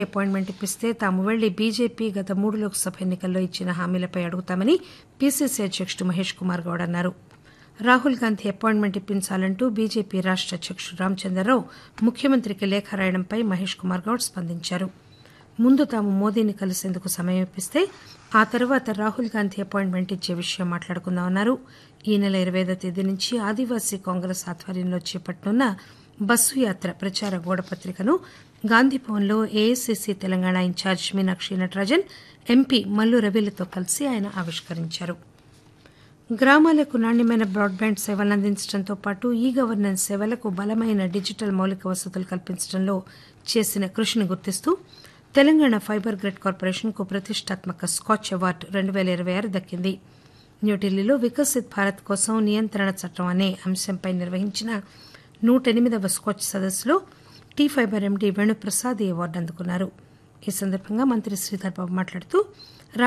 appointment ఇప్పిస్తే తాము వెళ్లి బీజేపీ గత మూడు లోక్సభ ఎన్నికల్లో ఇచ్చిన హామీలపై అడుగుతామని పీసీసీ అధ్యకుడు మహేష్ కుమార్ గౌడ్ అన్నారు రాహుల్ గాంధీ అపాయింట్మెంట్ ఇప్పించాలంటూ బీజేపీ రాష్ట అధ్యకుడు రామచంద్రరావు ముఖ్యమంత్రికి లేఖ రాయడంపై మహేష్ కుమార్ గౌడ్ స్పందించారు ముందు తాము మోదీని కలిసేందుకు సమయం ఇప్పిస్తే ఆ తర్వాత రాహుల్ గాంధీ అపాయింట్మెంట్ ఇచ్చే విషయం మాట్లాడుకుందామన్నారు ఈ నెల ఇరవై ఐదో తేదీ నుంచి ఆదివాసీ కాంగ్రెస్ ఆధ్వర్యంలో చేపట్టనున్న బస్సు యాత్ర ప్రచార గోడపత్రికను గాంధీభవన్లో AICC Telangana in-charge Meenakshi Natarajan MP Mallu రవిలతో కలిసి ఆయన ఆవిష్కరించారు గ్రామాలకు నాణ్యమైన బ్రాడ్బ్యాండ్ సేవలను అందించడంతో పాటు ఈ గవర్నెన్స్ సేవలకు బలమైన డిజిటల్ మౌలిక వసతులు కల్పించడంలో చేసిన కృషిని గుర్తిస్తూ తెలంగాణ ఫైబర్ గ్రిడ్ కార్పొరేషన్కు ప్రతిష్టాత్మక స్కాచ్ అవార్డు రెండు పేల ఇరవై ఆరు దక్కింది న్యూఢిల్లీలో వికసిత్ భారత్ కోసం నియంత్రణ చట్టం అనే అంశంపై నిర్వహించిన నూట ఎనిమిదవ స్కాచ్ సదస్సులో టీ ఫైబర్ ఎండీ వేణుప్రసాద్ ఈ అవార్డు అందుకున్నారు ఈ సందర్భంగా మంత్రి శ్రీధర్ బాబు మాట్లాడుతూ